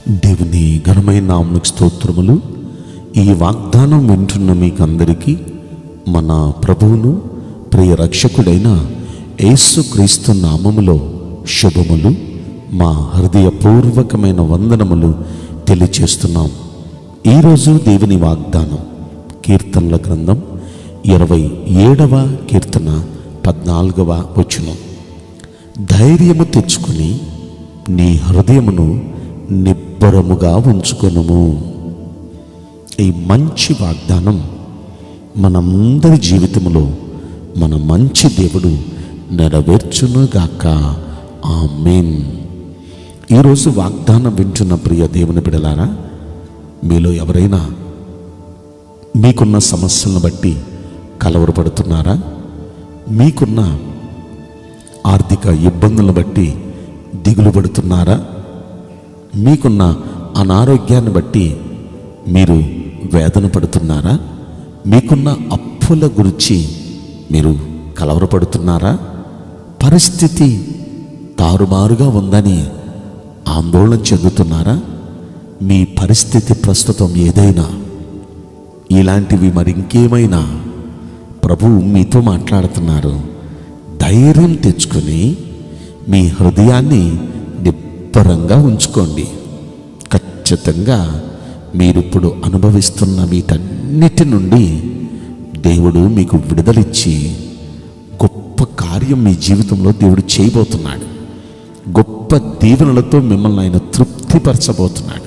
దేవుని ఘనమైన నామకు స్తోత్రములు ఈ వాగ్దానం వింటున్న మీకందరికీ మన ప్రభువును ప్రియ రక్షకుడైన యేసుక్రీస్తు నామములో శుభములు మా హృదయపూర్వకమైన వందనములు తెలియచేస్తున్నాం ఈరోజు దేవుని వాగ్దానం కీర్తనల గ్రంథం ఇరవై ఏడవ కీర్తన పద్నాలుగవ వచనం ధైర్యము తెచ్చుకుని నీ హృదయమును నిబ్బరముగా ఉంచుకొనుము ఈ మంచి వాగ్దానం మనందరి జీవితంలో మన మంచి దేవుడు నెరవేర్చునుగాక ఆమేన్ ఈరోజు వాగ్దానం వింటున్న ప్రియ దేవుని బిడలారా మీలో ఎవరైనా మీకున్న సమస్యలను బట్టి కలవరపడుతున్నారా మీకున్న ఆర్థిక ఇబ్బందులను బట్టి దిగులు పడుతున్నారా మీకున్న అనారోగ్యాన్ని బట్టి మీరు వేదన పడుతున్నారా మీకున్న అప్పుల గురించి మీరు కలవరపడుతున్నారా పరిస్థితి తారుమారుగా ఉందని ఆందోళన చెందుతున్నారా మీ పరిస్థితి ప్రస్తుతం ఏదైనా ఇలాంటివి మరి ఇంకేమైనా ప్రభువు మీతో మాట్లాడుతున్నారు ధైర్యం తెచ్చుకొని మీ హృదయాన్ని నిబ్బరంగా ఉంచుకోండి ఖచ్చితంగా మీరిప్పుడు అనుభవిస్తున్న వీటన్నిటి నుండి దేవుడు మీకు విడుదలిచ్చి గొప్ప కార్యం మీ జీవితంలో దేవుడు చేయబోతున్నాడు గొప్ప దీవెనలతో మిమ్మల్ని ఆయన తృప్తిపరచబోతున్నాడు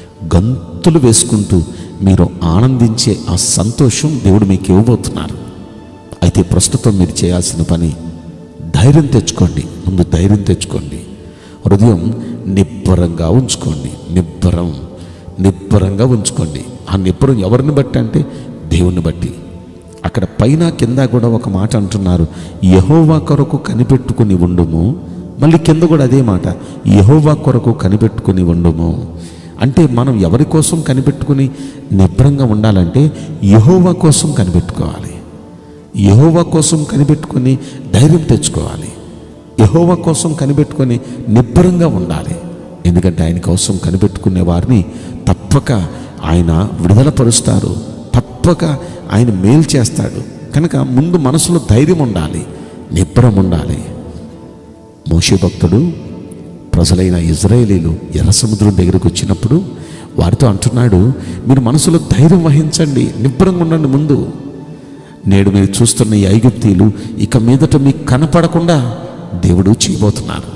గంతులు వేసుకుంటూ మీరు ఆనందించే ఆ సంతోషం దేవుడు మీకు ఇవ్వబోతున్నారు అయితే ప్రస్తుతం మీరు చేయాల్సిన పని ధైర్యం తెచ్చుకోండి ముందు ధైర్యం తెచ్చుకోండి హృదయం నిబ్బరంగా ఉంచుకోండి నిబ్బరం నిబ్బరంగా ఉంచుకోండి ఆ నిబ్బరం ఎవరిని బట్టి అంటే దేవుని బట్టి అక్కడ పైన కింద కూడా ఒక మాట అంటున్నారు యహోవా కొరకు కనిపెట్టుకుని ఉండుము మళ్ళీ కింద కూడా అదే మాట యహోవా కొరకు కనిపెట్టుకుని ఉండుము అంటే మనం ఎవరి కోసం కనిపెట్టుకుని నిబ్బరంగా ఉండాలంటే యహోవా కోసం కనిపెట్టుకోవాలి యహోవా కోసం కనిపెట్టుకొని ధైర్యం తెచ్చుకోవాలి యహోవా కోసం కనిపెట్టుకొని నిబ్బరంగా ఉండాలి ఎందుకంటే ఆయన కోసం కనిపెట్టుకునే వారిని తప్పక ఆయన విడుదల పరుస్తారు తప్పక ఆయన మేలు చేస్తాడు కనుక ముందు మనసులో ధైర్యం ఉండాలి నిబ్బరం ఉండాలి మోషే భక్తుడు ప్రజలైన ఇజ్రాయేలీలు ఎర్ర సముద్రం దగ్గరికి వచ్చినప్పుడు వారితో అంటున్నాడు మీరు మనసులో ధైర్యం వహించండి నిబ్బరంగా ఉండండి ముందు నేడు మీరు చూస్తున్న ఈ ఐగుప్తీలు ఇక మీదట మీకు కనపడకుండా దేవుడు చేయబోతున్నారు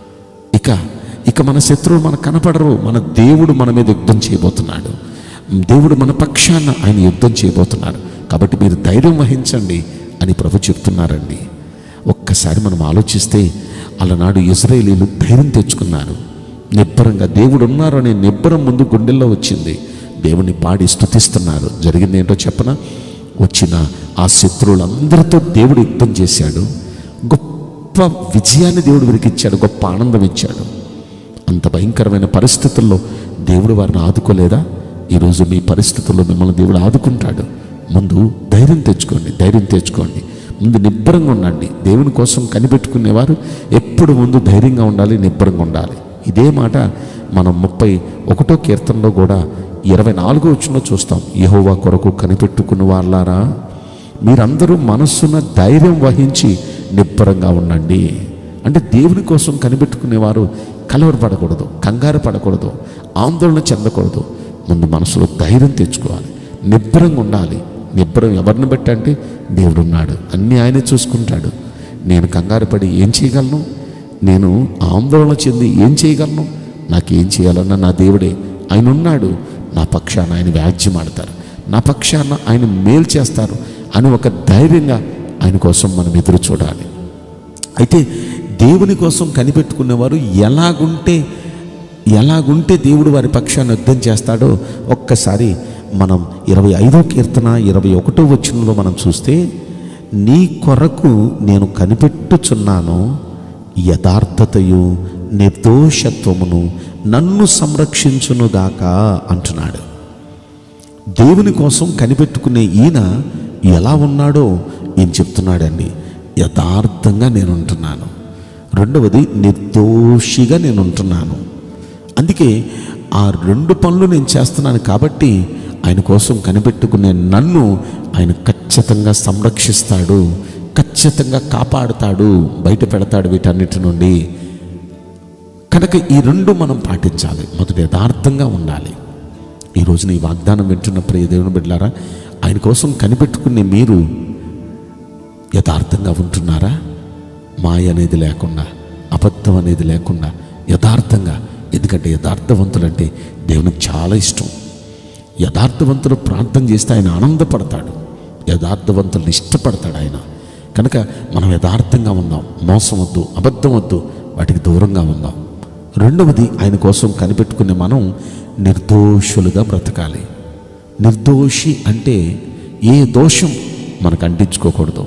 ఇక ఇక మన శత్రువులు మనకు కనపడరు మన దేవుడు మన మీద యుద్ధం చేయబోతున్నాడు దేవుడు మన పక్షాన ఆయన యుద్ధం చేయబోతున్నారు కాబట్టి మీరు ధైర్యం వహించండి అని ప్రభు చెప్తున్నారండి ఒక్కసారి మనం ఆలోచిస్తే అలనాడు ఇజ్రాయేలీలు ధైర్యం తెచ్చుకున్నారు నిబ్బరంగా దేవుడు ఉన్నారు అనే నిబ్బరం ముందు గుండెల్లో వచ్చింది దేవుని పాడి స్తుతిస్తున్నారు జరిగింది ఏంటో చెప్పనా వచ్చిన ఆ శత్రువులందరితో దేవుడు యుద్ధం చేశాడు గొప్ప విజయాన్ని దేవుడు వీరికి ఇచ్చాడు గొప్ప ఆనందం ఇచ్చాడు అంత భయంకరమైన పరిస్థితుల్లో దేవుడు వారిని ఆదుకోలేదా ఈరోజు మీ పరిస్థితుల్లో మిమ్మల్ని దేవుడు ఆదుకుంటాడు ముందు ధైర్యం తెచ్చుకోండి ధైర్యం తెచ్చుకోండి ముందు నిబ్బరంగా ఉండండి దేవుని కోసం కనిపెట్టుకునేవారు ఎప్పుడు ముందు ధైర్యంగా ఉండాలి నిబ్బరంగా ఉండాలి ఇదే మాట మనం ముప్పై ఒకటో కీర్తనలో కూడా ఇరవై నాలుగో వచ్చిన చూస్తాం యహోవా కొరకు కనిపెట్టుకున్న వాళ్ళారా మీరందరూ మనస్సున ధైర్యం వహించి నిబ్బరంగా ఉండండి అంటే దేవుని కోసం కనిపెట్టుకునేవారు కలవరపడకూడదు కంగారు పడకూడదు ఆందోళన చెందకూడదు ముందు మనసులో ధైర్యం తెచ్చుకోవాలి నిబ్బరంగా ఉండాలి నిబ్బరం ఎవరిని బట్టి అంటే దేవుడు ఉన్నాడు అన్నీ ఆయనే చూసుకుంటాడు నేను కంగారు పడి ఏం చేయగలను నేను ఆందోళన చెంది ఏం చేయగలను నాకేం చేయాలన్నా నా దేవుడే ఆయన ఉన్నాడు నా పక్షాన ఆయన వ్యాజ్యం ఆడతారు నా పక్షాన ఆయన మేలు చేస్తారు అని ఒక ధైర్యంగా ఆయన కోసం మనం ఎదురు చూడాలి అయితే దేవుని కోసం కనిపెట్టుకునేవారు ఎలాగుంటే ఎలాగుంటే దేవుడు వారి పక్షాన్ని యుద్ధం చేస్తాడో ఒక్కసారి మనం ఇరవై ఐదో కీర్తన ఇరవై ఒకటో వచ్చినలో మనం చూస్తే నీ కొరకు నేను కనిపెట్టుచున్నాను యథార్థతయు నిర్దోషత్వమును నన్ను సంరక్షించునుగాక అంటున్నాడు దేవుని కోసం కనిపెట్టుకునే ఈయన ఎలా ఉన్నాడో ఈయన చెప్తున్నాడండి యథార్థంగా నేను ఉంటున్నాను రెండవది నిర్దోషిగా నేను ఉంటున్నాను అందుకే ఆ రెండు పనులు నేను చేస్తున్నాను కాబట్టి ఆయన కోసం కనిపెట్టుకునే నన్ను ఆయన ఖచ్చితంగా సంరక్షిస్తాడు ఖచ్చితంగా కాపాడుతాడు బయట పెడతాడు వీటన్నిటి నుండి కనుక ఈ రెండు మనం పాటించాలి మొదటి యథార్థంగా ఉండాలి ఈ రోజున ఈ వాగ్దానం వింటున్న ప్రియ దేవుని బిడ్డలారా ఆయన కోసం కనిపెట్టుకునే మీరు యథార్థంగా ఉంటున్నారా మాయ అనేది లేకుండా అబద్ధం అనేది లేకుండా యథార్థంగా ఎందుకంటే యథార్థవంతులంటే దేవునికి చాలా ఇష్టం యథార్థవంతులు ప్రార్థన చేస్తే ఆయన ఆనందపడతాడు యథార్థవంతులను ఇష్టపడతాడు ఆయన కనుక మనం యథార్థంగా ఉందాం మోసం వద్దు అబద్ధం వద్దు వాటికి దూరంగా ఉందాం రెండవది ఆయన కోసం కనిపెట్టుకునే మనం నిర్దోషులుగా బ్రతకాలి నిర్దోషి అంటే ఏ దోషం మనకు అంటించుకోకూడదు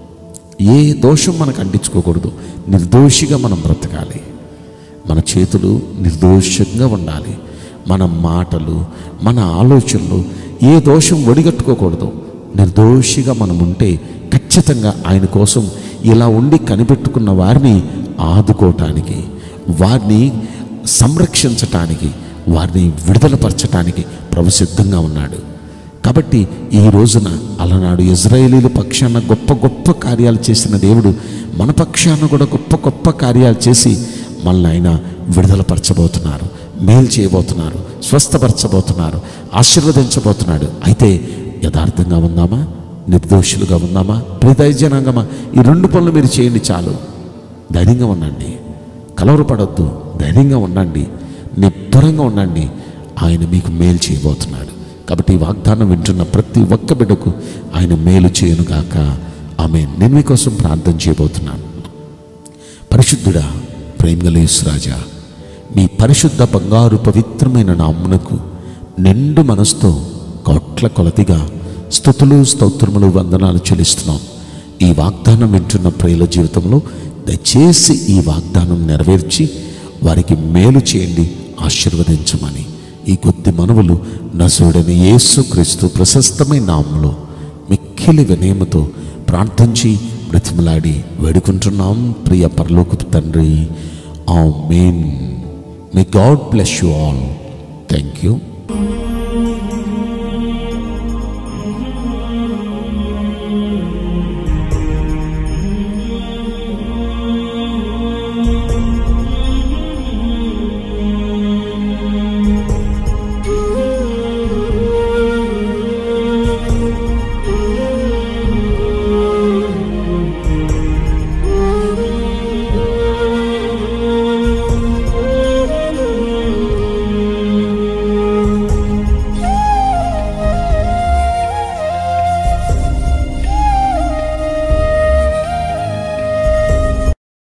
ఏ దోషం మనకు అంటించుకోకూడదు నిర్దోషిగా మనం బ్రతకాలి మన చేతులు నిర్దోషంగా ఉండాలి మన మాటలు మన ఆలోచనలు ఏ దోషం ఒడిగట్టుకోకూడదు నిర్దోషిగా మనం ఉంటే ఖచ్చితంగా ఆయన కోసం ఇలా ఉండి కనిపెట్టుకున్న వారిని ఆదుకోవటానికి వారిని సంరక్షించటానికి వారిని విడుదలపరచటానికి ప్రభు సిద్ధంగా ఉన్నాడు కాబట్టి ఈ రోజున అలనాడు ఇజ్రాయేలీల పక్షాన గొప్ప గొప్ప కార్యాలు చేసిన దేవుడు మన పక్షాన కూడా గొప్ప గొప్ప కార్యాలు చేసి మళ్ళీ ఆయన విడుదలపరచబోతున్నారు మేలు చేయబోతున్నారు స్వస్థపరచబోతున్నారు ఆశీర్వదించబోతున్నాడు అయితే యథార్థంగా ఉందామా నిర్దోషులుగా ఉందామా ప్రియదైజనాంగమా ఈ రెండు పనులు మీరు చేయండి చాలు ధైర్యంగా ఉండండి కలవరపడొద్దు ధైర్యంగా ఉండండి నిబ్బరంగా ఉండండి ఆయన మీకు మేలు చేయబోతున్నాడు కాబట్టి ఈ వాగ్దానం వింటున్న ప్రతి ఒక్క బిడ్డకు ఆయన మేలు చేయనుగాక ఆమె నేను మీకోసం ప్రార్థన చేయబోతున్నాను పరిశుద్ధుడా ప్రేమగలేసు రాజా మీ పరిశుద్ధ బంగారు పవిత్రమైన నామ్మునకు నిండు మనసుతో కోట్ల కొలతిగా స్థుతులు స్తోత్రములు వందనాలు చెల్లిస్తున్నాం ఈ వాగ్దానం వింటున్న ప్రియుల జీవితంలో దయచేసి ఈ వాగ్దానం నెరవేర్చి వారికి మేలు చేయండి ఆశీర్వదించమని ఈ కొద్ది మనవులు నసుడని యేసు క్రీస్తు ప్రశస్తమైన నామంలో మిక్కిలి వినయముతో ప్రార్థించి బ్రతిమలాడి వేడుకుంటున్నాం ప్రియ పరలోకపు తండ్రి amen may God bless you all thank you